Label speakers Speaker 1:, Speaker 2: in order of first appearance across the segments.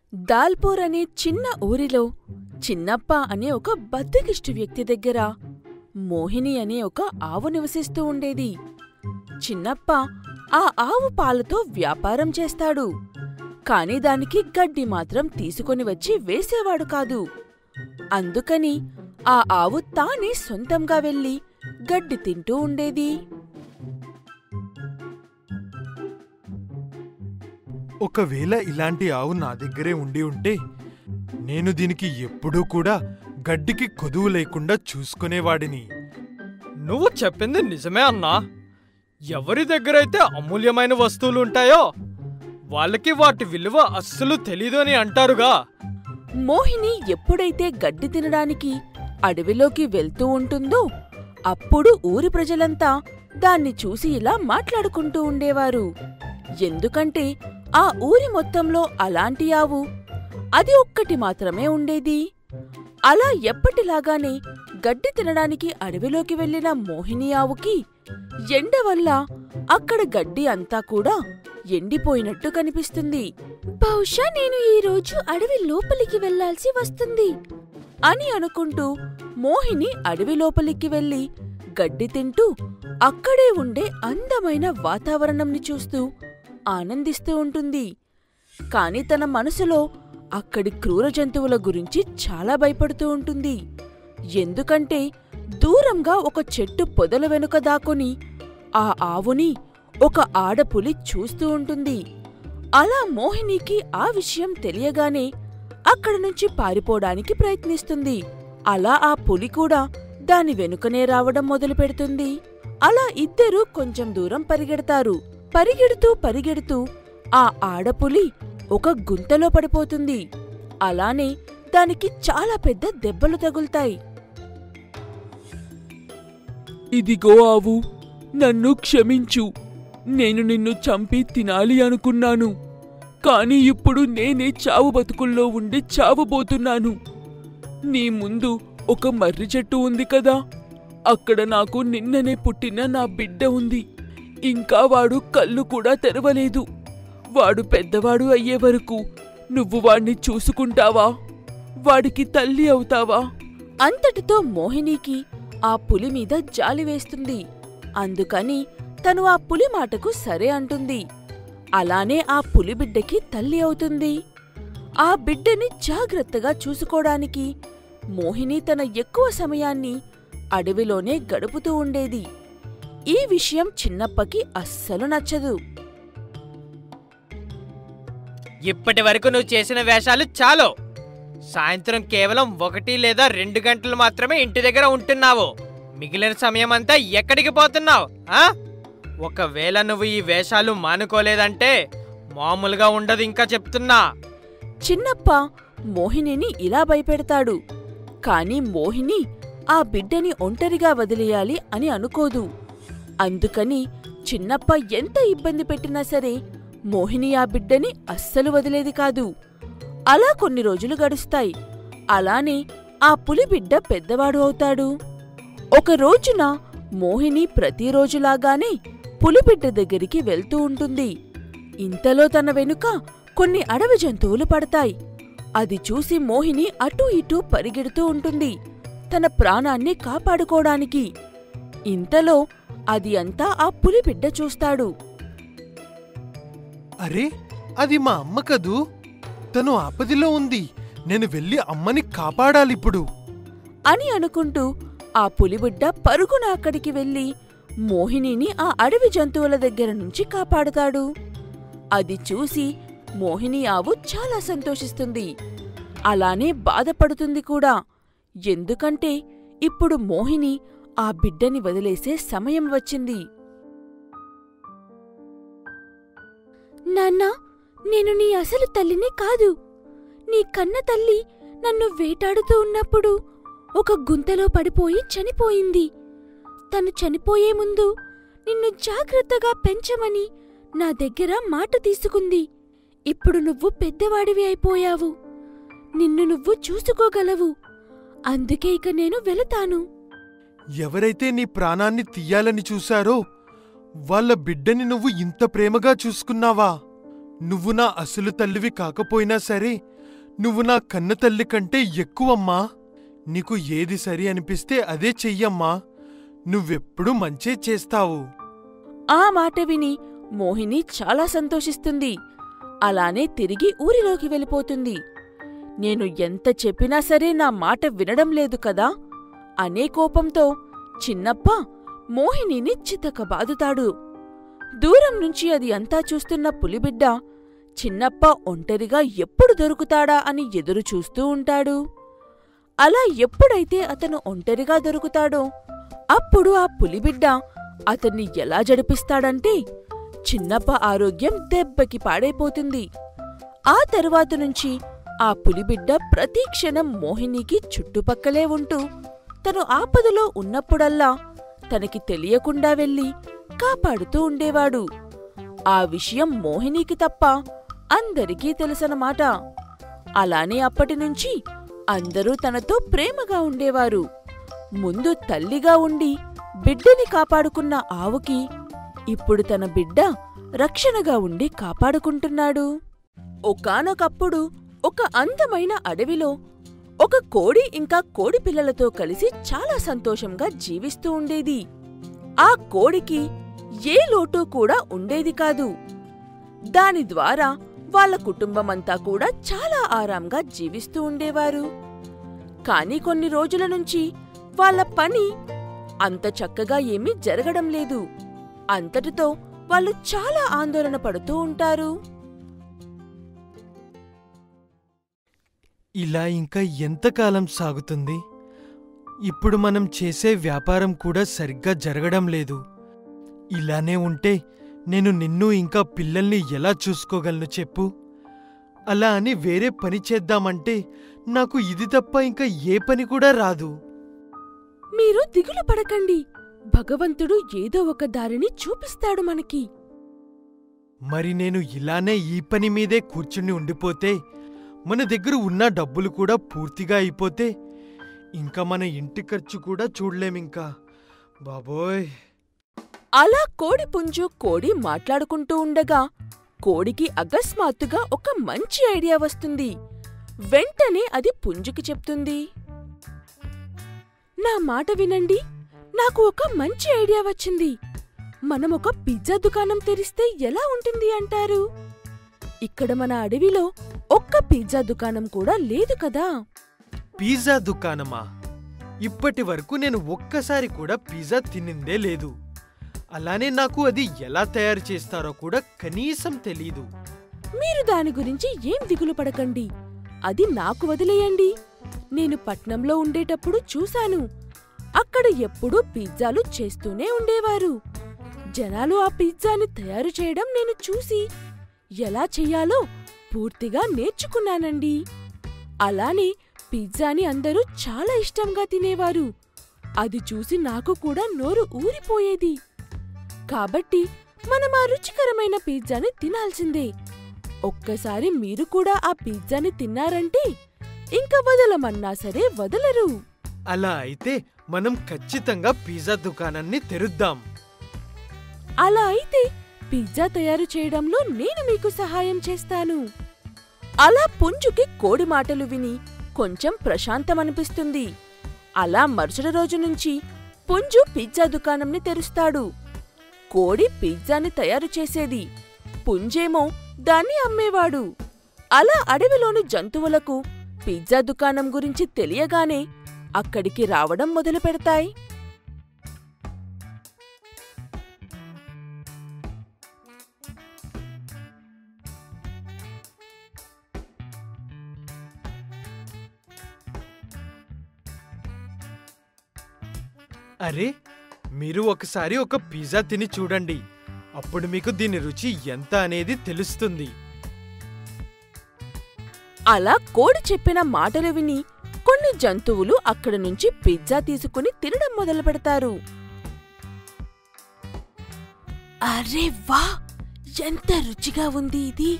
Speaker 1: దాల్పూర్ అనే చిన్న ఊరిలో చిన్నప్ప అనే ఒక బద్దకిష్టు వ్యక్తి దగ్గర మోహిని అనే ఒక ఆవు నివసిస్తూ ఉండేది చిన్నప్ప ఆ ఆవు పాలతో వ్యాపారం చేస్తాడు కాని దానికి గడ్డి మాత్రం తీసుకొని వచ్చి వేసేవాడు కాదు అందుకని ఆ ఆవు తానే సొంతంగా వెళ్ళి గడ్డి తింటూ ఉండేది
Speaker 2: ఒకవేళ ఇలాంటి ఆవు నా దగ్గరే ఉండి ఉంటే నేను దీనికి ఎప్పుడూ కూడా గడ్డికి కొదువు లేకుండా చూసుకునేవాడిని
Speaker 3: నువ్వు చెప్పింది నిజమే అన్నా ఎవరి దగ్గరైతే అమూల్యమైన వస్తువులు ఉంటాయో వాళ్ళకి వాటి విలువ అస్సలు తెలీదు అని అంటారుగా
Speaker 1: మోహిని ఎప్పుడైతే గడ్డి తినడానికి అడవిలోకి వెళ్తూ ఉంటుందో అప్పుడు ఊరి ప్రజలంతా దాన్ని చూసి ఇలా మాట్లాడుకుంటూ ఉండేవారు ఎందుకంటే ఆ ఊరి మొత్తంలో అలాంటి ఆవు అది ఒక్కటి మాత్రమే ఉండేది అలా ఎప్పటిలాగానే గడ్డి తినడానికి అడవిలోకి వెళ్లిన మోహిని ఆవుకి ఎండ వల్ల అక్కడ గడ్డి అంతా కూడా ఎండిపోయినట్టు కనిపిస్తుంది బహుశా నేను ఈ రోజు అడవి లోపలికి వెళ్లాల్సి వస్తుంది అని అనుకుంటూ మోహిని అడవి లోపలికి వెళ్లి గడ్డి తింటూ అక్కడే ఉండే అందమైన వాతావరణంని చూస్తూ ఆనందిస్తూ ఉంటుంది కాని తన మనసులో అక్కడి క్రూర జంతువుల గురించి చాలా భయపడుతూ ఉంటుంది ఎందుకంటే దూరంగా ఒక చెట్టు పొదల వెనుక దాక్కుని ఆ ఆవుని ఒక ఆడపులి చూస్తూ ఉంటుంది అలా మోహినికి ఆ విషయం తెలియగానే అక్కడి నుంచి పారిపోవడానికి ప్రయత్నిస్తుంది అలా ఆ పులి కూడా దాని వెనుకనే రావడం మొదలుపెడుతుంది అలా ఇద్దరూ కొంచెం దూరం పరిగెడతారు పరిగెడుతూ పరిగెడుతూ ఆ ఆడపులి ఒక గుంతలో పడిపోతుంది అలానే దానికి చాలా పెద్ద దెబ్బలు తగులుతాయి
Speaker 4: ఇదిగో ఆవు నన్ను క్షమించు నేను నిన్ను చంపి తినాలి అనుకున్నాను కాని ఇప్పుడు నేనే చావు బతుకుల్లో ఉండి చావబోతున్నాను నీ ముందు ఒక మర్రి చెట్టు ఉంది కదా అక్కడ నాకు నిన్ననే పుట్టిన నా బిడ్డ ఉంది ఇంకా వాడు కళ్ళు కూడా తెరవలేదు వాడు పెద్దవాడు అయ్యే వరకు నువ్వు వాణ్ణి చూసుకుంటావా వాడికి తల్లి అవుతావా
Speaker 1: అంతటితో మోహినికి ఆ పులి మీద జాలి వేస్తుంది అందుకని తను ఆ పులి మాటకు సరే అంటుంది అలానే ఆ పులి బిడ్డకి తల్లి అవుతుంది ఆ బిడ్డని జాగ్రత్తగా చూసుకోడానికి మోహిని తన ఎక్కువ సమయాన్ని అడవిలోనే గడుపుతూ ఉండేది ఈ విషయం చిన్నప్పకి అస్సలు నచ్చదు
Speaker 3: ఇప్పటి వరకు నువ్వు చేసిన వేషాలు చాలు సాయంత్రం కేవలం ఒకటి లేదా రెండు గంటలు మాత్రమే ఇంటి దగ్గర ఉంటున్నావు మిగిలిన సమయం అంతా ఎక్కడికి పోతున్నావు ఆ ఒకవేళ నువ్వు ఈ వేషాలు మానుకోలేదంటే మామూలుగా ఉండదు ఇంకా చెప్తున్నా
Speaker 1: చిన్నప్ప మోహినిని ఇలా భయపెడతాడు కాని మోహిని ఆ బిడ్డని ఒంటరిగా వదిలేయాలి అని అనుకోదు అందుకని చిన్నప్ప ఎంత ఇబ్బంది పెట్టినా సరే మోహిని ఆ బిడ్డని అస్సలు వదిలేది కాదు అలా కొన్ని రోజులు గడుస్తాయి అలానే ఆ పులి బిడ్డ పెద్దవాడు అవుతాడు ఒక రోజున మోహిని ప్రతిరోజులాగానే పులిబిడ్డ దగ్గరికి వెళ్తూ ఉంటుంది ఇంతలో తన వెనుక కొన్ని అడవి జంతువులు పడతాయి అది చూసి మోహిని అటూ ఇటూ పరిగెడుతూ ఉంటుంది తన ప్రాణాన్ని కాపాడుకోడానికి ఇంతలో అది అంతా ఆ పులిబిడ్డ చూస్తాడు
Speaker 2: అరే అది మా అమ్మ కదూ తను ఆపదిలో ఉంది నేను వెళ్ళి అమ్మని కాపాడాలిప్పుడు
Speaker 1: అని అనుకుంటూ ఆ పులిబిడ్డ పరుగున అక్కడికి వెళ్లి మోహినిని ఆ అడవి జంతువుల దగ్గర నుంచి కాపాడుతాడు అది చూసి మోహిని ఆవు చాలా సంతోషిస్తుంది అలానే బాధపడుతుంది కూడా ఎందుకంటే ఇప్పుడు మోహిని ఆ బిడ్డని వదిలేసే సమయం వచ్చింది నాన్నా నేను నీ అసలు తల్లిని కాదు నీ కన్న తల్లి నన్ను వేటాడుతూ ఉన్నప్పుడు ఒక గుంతలో పడిపోయి చనిపోయింది తను చనిపోయే ముందు నిన్ను జాగ్రత్తగా పెంచమని నా దగ్గర మాట తీసుకుంది ఇప్పుడు నువ్వు పెద్దవాడివి అయిపోయావు నిన్ను నువ్వు చూసుకోగలవు అందుకే ఇక నేను వెళతాను
Speaker 2: ఎవరైతే నీ ప్రాణాన్ని తీయాలని చూశారో వాళ్ళ బిడ్డని నువ్వు ఇంత ప్రేమగా చూసుకున్నావా నువ్వు నా అసలు తల్లివి కాకపోయినా సరే నువ్వు నా కన్న తల్లి కంటే ఎక్కువమ్మా నీకు ఏది సరి అనిపిస్తే అదే చెయ్యమ్మా నువ్వెప్పుడు మంచే చేస్తావు
Speaker 1: ఆ మాట విని మోహిని చాలా సంతోషిస్తుంది అలానే తిరిగి ఊరిలోకి వెళ్ళిపోతుంది నేను ఎంత చెప్పినా సరే నా మాట వినడం లేదు కదా అనే కోపంతో చిన్నప్ప మోహినిని చితక బాదుతాడు దూరం నుంచి అది అంతా చూస్తున్న పులిబిడ్డ చిన్నప్ప ఒంటరిగా ఎప్పుడు దొరుకుతాడా అని ఎదురు చూస్తూ ఉంటాడు అలా ఎప్పుడైతే అతను ఒంటరిగా దొరుకుతాడో అప్పుడు ఆ పులిబిడ్డ అతన్ని ఎలా జడిపిస్తాడంటే చిన్నప్ప ఆరోగ్యం దెబ్బకి పాడైపోతుంది ఆ తరువాత నుంచి ఆ పులిబిడ్డ ప్రతి క్షణం మోహినికి చుట్టుపక్కలే ఉంటూ తను ఆపదలో ఉన్నప్పుడల్లా తనకి తెలియకుండా వెళ్ళి కాపాడుతూ ఉండేవాడు ఆ విషయం మోహినికి తప్ప అందరికీ తెలుసనమాట అలానే అప్పటినుంచి అందరూ తనతో ప్రేమగా ఉండేవారు ముందు తల్లిగా ఉండి బిడ్డని కాపాడుకున్న ఆవుకి ఇప్పుడు తన బిడ్డ రక్షణగా ఉండి కాపాడుకుంటున్నాడు ఒకానొకప్పుడు ఒక అందమైన అడవిలో ఒక కోడి ఇంకా కోడి పిల్లలతో కలిసి చాలా సంతోషంగా జీవిస్తూ ఉండేది ఆ కోడికి ఏ లోటు కూడా ఉండేది కాదు దాని ద్వారా వాళ్ళ కుటుంబమంతా కూడా చాలా ఆరాంగా జీవిస్తూ ఉండేవారు కాని కొన్ని రోజుల నుంచి వాళ్ళ పని అంత చక్కగా ఏమీ జరగడం లేదు అంతటితో వాళ్ళు చాలా ఆందోళన పడుతూ ఉంటారు
Speaker 2: ఇలా ఇంకా ఎంతకాలం సాగుతుంది ఇప్పుడు మనం చేసే వ్యాపారం కూడా సరిగ్గా జరగడం లేదు ఇలానే ఉంటే నేను నిన్ను ఇంకా పిల్లల్ని ఎలా చూసుకోగలను చెప్పు అలా అని వేరే పని చేద్దామంటే నాకు ఇది తప్ప ఇంకా ఏ పని కూడా రాదు
Speaker 1: మీరు దిగులు పడకండి భగవంతుడు ఏదో ఒక దారిని చూపిస్తాడు మనకి
Speaker 2: మరి నేను ఇలానే ఈ పని మీదే కూర్చుని ఉండిపోతే మన దగ్గర ఉన్న డబ్బులు కూడా పూర్తిగా అయిపోతే ఇంకా మన ఇంటి ఖర్చు కూడా చూడలేమింకా బాబోయ్
Speaker 1: అలా కోడి పుంజు కోడి మాట్లాడుకుంటూ ఉండగా కోడికి అకస్మాత్తుగా ఒక మంచి ఐడియా వస్తుంది వెంటనే అది పుంజుకి చెప్తుంది నా మాట వినండి నాకు ఒక మంచి ఐడియా వచ్చింది మనం ఒక పిజ్జా దుకాణం తెరిస్తే ఎలా ఉంటుంది అంటారు ఇక్కడ మన అడవిలో ఒక్క పిజ్జా దుకాణం కూడా లేదు కదా
Speaker 2: పిజ్జా దుకాణమా ఇప్పటి వరకు నేను ఒక్కసారి కూడా పిజ్జా తినిందే లేదు అలానే నాకు అది ఎలా తయారు చేస్తారో కూడా కనీసం తెలీదు
Speaker 1: మీరు దాని గురించి ఏం దిగులు పడకండి అది నాకు వదిలేయండి నేను పట్నంలో ఉండేటప్పుడు చూశాను అక్కడ ఎప్పుడూ పిజ్జాలు చేస్తూనే ఉండేవారు జనాలు ఆ పిజ్జాని తయారు చేయడం నేను చూసి ఎలా చెయ్యాలో పూర్తిగా నేర్చుకున్నానండి అలానే పిజ్జాని అందరూ చాలా ఇష్టంగా తినేవారు అది చూసి నాకు కూడా నోరు ఊరిపోయేది కాబట్టి మనం ఆ రుచికరమైన పిజ్జాని తినాల్సిందే ఒక్కసారి మీరు కూడా ఆ పిజ్జాని తిన్నారంటే ఇంక వదలమన్నా సరే వదలరు
Speaker 2: అలా అయితే మనం ఖచ్చితంగా పిజ్జా దుకాణాన్ని తెరుద్దాం
Speaker 1: అలా అయితే పిజ్జా తయారు చేయడంలో నేను మీకు సహాయం చేస్తాను అలా పుంజుకి కోడి మాటలు విని కొంచెం ప్రశాంతమనిపిస్తుంది అలా మరుసటి రోజు నుంచి పుంజు పిజ్జా దుకాణంని తెరుస్తాడు కోడి పిజ్జాని తయారు చేసేది పుంజేమో దాన్ని అమ్మేవాడు అలా అడవిలోని జంతువులకు పిజ్జా దుకాణం గురించి తెలియగానే అక్కడికి రావడం మొదలు పెడతాయి
Speaker 2: అరే మీరు ఒకసారి ఒక పిజ్జా తిని చూడండి అప్పుడు మీకు దీని రుచి ఎంత అనేది తెలుస్తుంది
Speaker 1: అలా కోడి చెప్పిన మాటలు విని కొన్ని జంతువులు అక్కడి నుంచి పిజ్జా తీసుకుని తినడం మొదలు పెడతారు అరే వా ఎంత రుచిగా ఉంది ఇది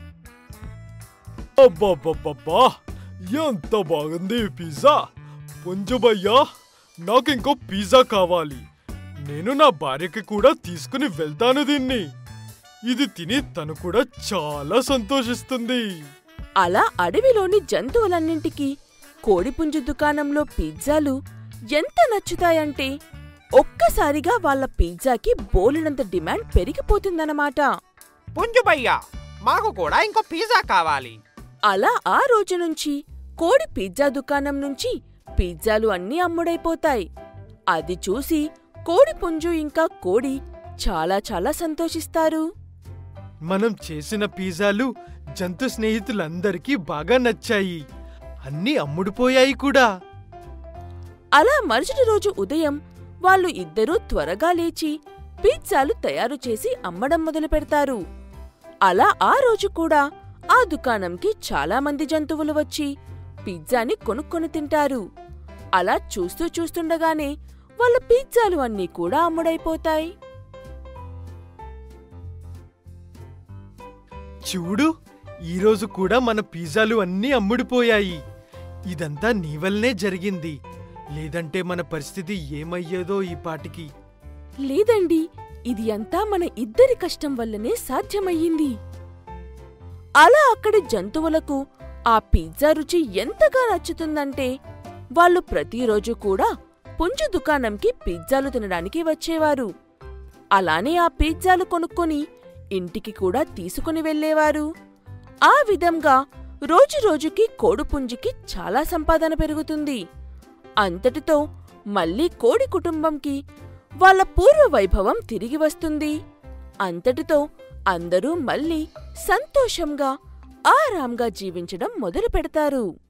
Speaker 2: అబ్బబ్బబ్బబ్బా ఎంత బాగుంది ఈ పిజ్జా పుంజుబయ్యా నాకు ఇంకో పిజ్జా కావాలి నేను నా భార్యకి కూడా తీసుకుని వెళ్తాను దీన్ని ఇది తిని తను కూడా చాలా సంతోషిస్తుంది
Speaker 1: అలా అడవిలోని జంతువులన్నింటికీ కోడిపుంజు దుకాణంలో పిజ్జాలు ఎంత నచ్చుతాయంటే ఒక్కసారిగా వాళ్ళ పిజ్జాకి బోలెడంత డిమాండ్ పెరిగిపోతుందన్నమాట
Speaker 3: పుంజు భయ్యా మాకు కూడా ఇంకో పిజ్జా కావాలి
Speaker 1: అలా ఆ రోజు నుంచి కోడి పిజ్జా దుకాణం నుంచి పిజ్జాలు అన్నీ అమ్ముడైపోతాయి అది చూసి కోడి పుంజు ఇంకా కోడి చాలా చాలా సంతోషిస్తారు
Speaker 2: మనం చేసిన పిజ్జాలు జంతు స్నేహితులందరికీ బాగా నచ్చాయి అన్నీ అమ్ముడుపోయాయి కూడా
Speaker 1: అలా మరుసటి రోజు ఉదయం వాళ్ళు ఇద్దరూ త్వరగా లేచి పిజ్జాలు తయారు చేసి అమ్మడం మొదలు పెడతారు అలా ఆ రోజు కూడా ఆ దుకాణంకి చాలా మంది జంతువులు వచ్చి పిజ్జాని కొనుక్కొని తింటారు అలా చూస్తూ చూస్తుండగానే వాళ్ళ పిజ్జాలు అన్నీ కూడా అమ్ముడైపోతాయి
Speaker 2: చూడు ఈరోజు కూడా మన పిజ్జాలు అన్నీ అమ్ముడుపోయాయి ఇదంతా నీ వల్లనే జరిగింది లేదంటే మన పరిస్థితి ఏమయ్యేదో ఈ పాటికి
Speaker 1: లేదండి ఇది అంతా మన ఇద్దరి కష్టం వల్లనే సాధ్యమయ్యింది అలా అక్కడి జంతువులకు ఆ పిజ్జా రుచి ఎంతగా నచ్చుతుందంటే వాళ్ళు ప్రతిరోజు కూడా పుంజు దుకాణంకి పిజ్జాలు తినడానికి వచ్చేవారు అలానే ఆ పిజ్జాలు కొనుక్కొని ఇంటికి కూడా తీసుకుని వెళ్ళేవారు ఆ విధంగా రోజురోజుకి కోడిపుంజికి చాలా సంపాదన పెరుగుతుంది అంతటితో మళ్ళీ కోడి కుటుంబంకి వాళ్ళ పూర్వ వైభవం తిరిగి వస్తుంది అంతటితో అందరూ మళ్ళీ సంతోషంగా ఆరాంగా జీవించడం మొదలు పెడతారు